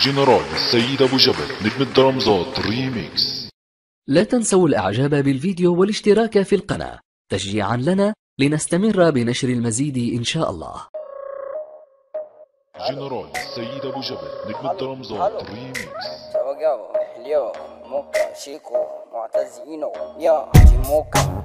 جنرال السيد أبو جبل نجم الدرامزات ريميكس لا تنسوا الإعجاب بالفيديو والاشتراك في القناة تشجيعا لنا لنستمر بنشر المزيد إن شاء الله جنرال السيد أبو جبل نجم الدرامزات ريميكس توقعوا اليو موكا شيكو معتزينو يا جي موكا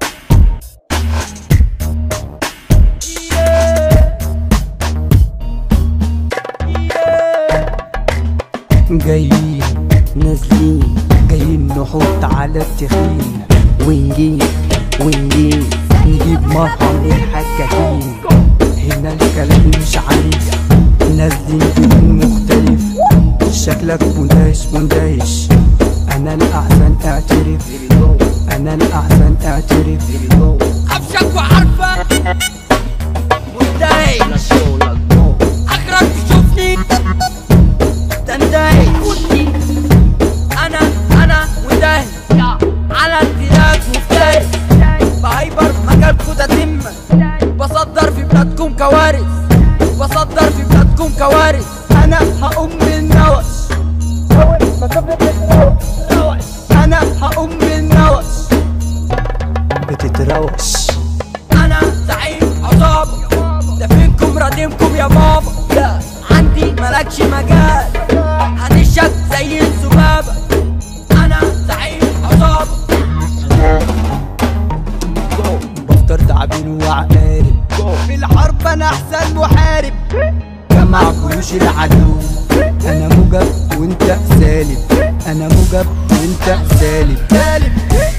جايين نازلين جايين نحط على التخين ونجيب ونجيب نجيب مرهم للحكاكين هنا الكلام مش عارف نازلين بدون مختلف شكلك مندهش مندهش انا الاحسن اعترف انا الاحسن اعترف ابشك وعارفة مندهش اخرك تشوفني تندهش انا انا مندهش على التراك مفترس بهايبر مجالكوا تتم بصدر في بلادكم كوارث بصدر في بلادكم كوارث انا هقوم بالنوش انا هقوم بالنوش بتتروش انا زعيم عصابة ده فينكم رديمكم يا بابا لا عندي ملكش مجال هنشك زي الذبابة انا زعيم عصابة بفطر تعبين وعقارب في الحرب انا احسن محارب جمع جيوش العدو انا موجب وانت سالب انا موجب وانت سالب سالب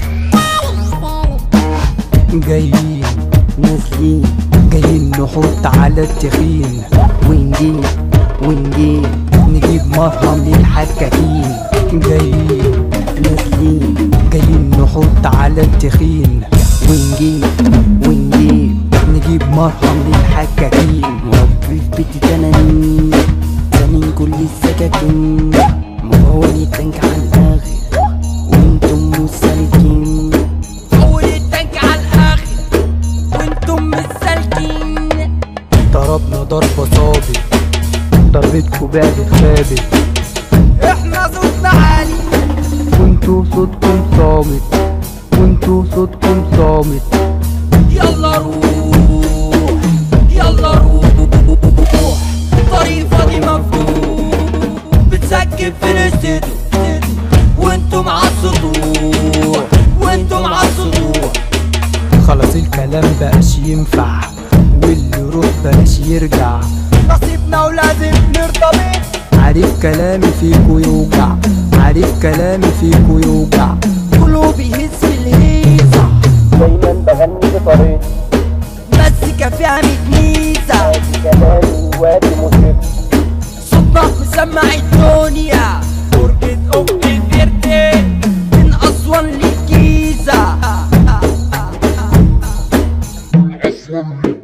جايين نازلين جايين نحط على التخين ونجيب ونجيب نجيب مرهم للحكاكين جايين نازلين جايين نحط على التخين ونجيب ونجيب نجيب مرهم للحكاكين وفي بيتي تنانين تنين كل السكاكين مفولي التنك على الاخر وانتم مسالكين حول التانك على الاخر وانتم مش سالكين ضربنا ضربة صابت ضربتكوا بعدت خابت احنا صوتنا عالي وانتوا صوتكم صامت وانتوا صوتكم صامت يلا روح يلا روح طريق فاضي مفتوح بتسكب في الاستديو وانتم على السطوح وانتم على السطوح خلاص الكلام بقاش ينفع واللي روح بلاش يرجع نصيبنا ولازم نرتبط عارف كلامي فيكو يوجع عارف كلامي فيكو يوجع كله بيهز في الهيصة دايما بغني بطريقتي بس كفيها ميت ميزة كلامي وادي مطرب صوتنا مسمع الدنيا برجة أم الفردين من أسوان للجيزة